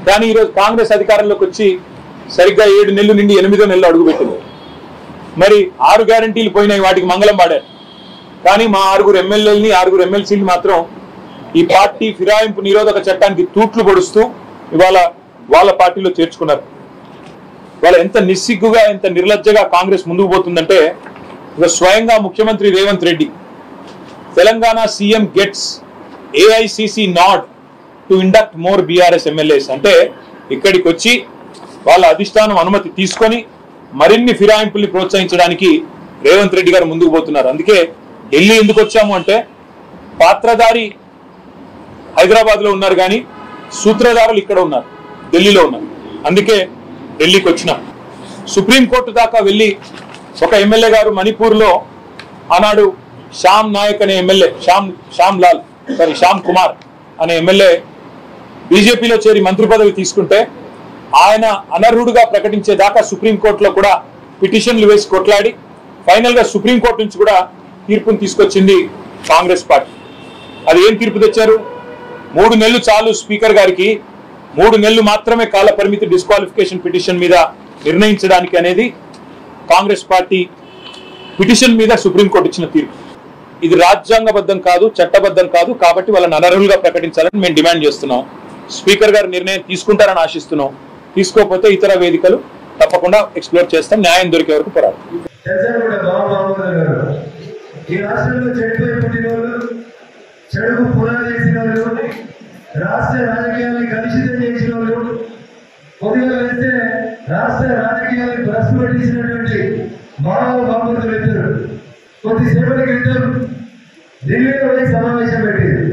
కానీ ఈరోజు కాంగ్రెస్ అధికారంలోకి వచ్చి సరిగ్గా ఏడు నెలలు నుండి ఎనిమిదో నెలలు అడుగుపెట్టింది మరి ఆరు గ్యారంటీలు పోయినాయి వాటికి మంగళం పాడారు కానీ మా ఆరుగురు ఎమ్మెల్యేలని ఆరుగురు ఎమ్మెల్సీలు మాత్రం ఈ పార్టీ ఫిరాయింపు నిరోధక చట్టానికి తూట్లు పొడుస్తూ ఇవాళ వాళ్ళ పార్టీలో చేర్చుకున్నారు వాళ్ళ ఎంత నిస్సిగ్గుగా ఎంత నిర్లజ్జగా కాంగ్రెస్ ముందుకు పోతుందంటే ఇక స్వయంగా ముఖ్యమంత్రి Revanth Reddy Telangana CM gets AICC nod to induct more BRS MLAs అంటే ఇక్కడికి వచ్చి వాళ్ళ అధిష్టానం అనుమతి తీసుకొని మరిన్ని ఫిరాయింపుల్ని ప్రోత్సహించడానికి రేవంత్ రెడ్డి గారు ముందుకు పోతున్నారు అందుకే ఢిల్లీ ఎందుకు వచ్చాము అంటే పాత్రధారి హైదరాబాద్ లో ఉన్నారు కానీ సూత్రధారులు ఇక్కడ ఉన్నారు ఢిల్లీలో ఉన్నారు అందుకే ఢిల్లీకి వచ్చినాం సుప్రీంకోర్టు దాకా వెళ్ళి ఒక ఎమ్మెల్యే గారు మణిపూర్ లో ఆనాడు శ్యామ్ నాయక్ అనే ఎమ్మెల్యే శ్యామ్ శ్యామ్ లాల్ సారీ శ్యామ్ కుమార్ అనే ఎమ్మెల్యే బీజేపీలో చేరి మంత్రి పదవి తీసుకుంటే ఆయన అనర్హుడుగా ప్రకటించేదాకా సుప్రీంకోర్టులో కూడా పిటిషన్లు వేసి కొట్లాడి ఫైనల్ గా సుప్రీంకోర్టు నుంచి కూడా తీర్పును తీసుకొచ్చింది కాంగ్రెస్ పార్టీ అది ఏం తీర్పు తెచ్చారు మూడు నెలలు చాలు స్పీకర్ గారికి మూడు నెలలు మాత్రమే కాల పరిమితి డిస్క్వాలిఫికేషన్ పిటిషన్ మీద నిర్ణయించడానికి అనేది కాంగ్రెస్ పార్టీ పిటిషన్ మీద సుప్రీంకోర్టు ఇచ్చిన తీర్పు ఇది రాజ్యాంగబద్ధం కాదు చట్టబద్ధం కాదు కాబట్టి వాళ్ళని అనర్హులుగా ప్రకటించాలని మేము డిమాండ్ చేస్తున్నాం స్పీకర్ గారు నిర్ణయం తీసుకుంటారని ఆశిస్తున్నాం తీసుకోకపోతే ఇతర వేదికలు తప్పకుండా ఎక్స్ప్లోర్ చేస్తాం న్యాయం దొరికే వరకు పోరాడు చర్చలు కూడా బాగుబాబు గారు ఈ రాష్ట్రంలో చెడిపోయి పుట్టిన వాళ్ళు చెడుకు పునాది వేసిన వాళ్ళు రాష్ట్ర రాజకీయాన్ని కలుషితం చేసిన వాళ్ళు కొద్దిగా వేస్తే రాష్ట్ర రాజకీయాన్ని భ్రష్పట్టించినటువంటి మానవ బాబులు ఇద్దరు కొద్దిసేపటి క్రితం ఢిల్లీలో పోయి సమావేశం పెట్టింది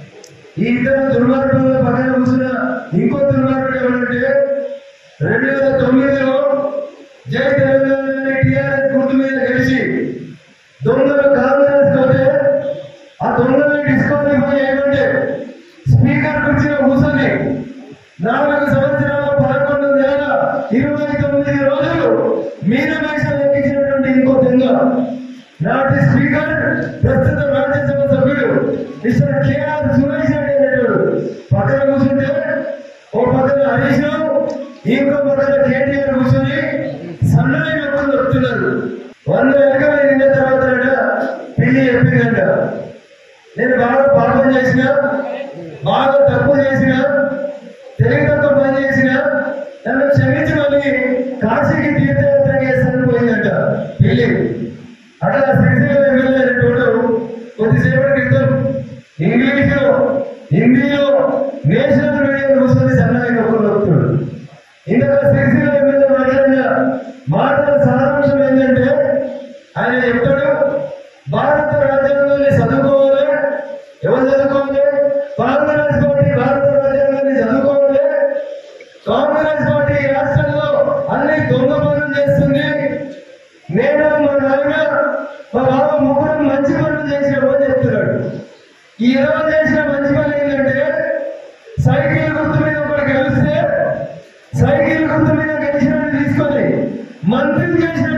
ఈ ఇద్దరు దుర్మార్గుల పక్కన కూర్చున్న ఇంకో దుర్మార్గుడు ఎవరంటే రెండు వేల తొమ్మిదిలో జై తెలంగాణ టీఆర్ఎస్ గుర్తు మీద గెలిచి దొంగలు కాంగ్రెస్ పోతే ఆ దొంగల్ని డిస్క్వాలిఫై చేయమంటే స్పీకర్ కుర్చీలో కూర్చొని నాలుగు సంవత్సరాల పదకొండు నెలల ఇరవై తొమ్మిది రోజులు మీద పైసలు ఎక్కించినటువంటి ఇంకో దొంగ నాటి స్పీకర్ ప్రస్తుత రాజ్యసభ సభ్యుడు మిస్టర్ కేఆర్ సురేష్ రెడ్డి అనేవాడు పక్కన కూర్చుంటే ఓ పక్కన హరీష్ రావు ఇంకో పక్కన కేటీఆర్ కూర్చొని సన్నని వ్యక్తులు దొరుకుతున్నారు వంద ఎకరాలు నిన్న తర్వాత పెళ్లి చెప్పిందంట నేను బాగా పాపం చేసిన బాగా తప్పు చేసిన తెలివితక్కువ పని చేసిన నన్ను క్షమించి మళ్ళీ కాశీకి తీర్థయాత్ర చేస్తాను పోయిందంట పెళ్లి అట్లా సిరిసిల్ల ఎమ్మెల్యే అనేటోడు కొద్దిసేపటి క్రితం ఇంగ్లీషులో హిందీలో నేషనల్ మీడియా కూర్చొని సన్నాయి ఒక్కరు వస్తున్నాడు ఇందులో సిరిసిల్ల ఎమ్మెల్యే మాట్లాడిన మాటల సారాంశం ఏంటంటే ఆయన చెప్తాడు భారత రాజ్యాంగాన్ని చదువుకోవాలి ఎవరు చదువుకోవాలి కాంగ్రెస్ పార్టీ భారత రాజ్యాంగాన్ని చదువుకోవాలి కాంగ్రెస్ పార్టీ ఈ రాష్ట్రంలో అన్ని దొంగ పనులు చేస్తుంది నేను మా నాయన మా బాబు ముగ్గురు మంచి పనులు చేసిన అని చెప్తున్నాడు ఈ ఇరవై చేసిన మంచి పని ఏంటంటే సైకిల్ గుర్తు మీద ఒకటి గెలిస్తే సైకిల్ గుర్తు మీద గెలిచిన తీసుకొని మంత్రులు చేసిన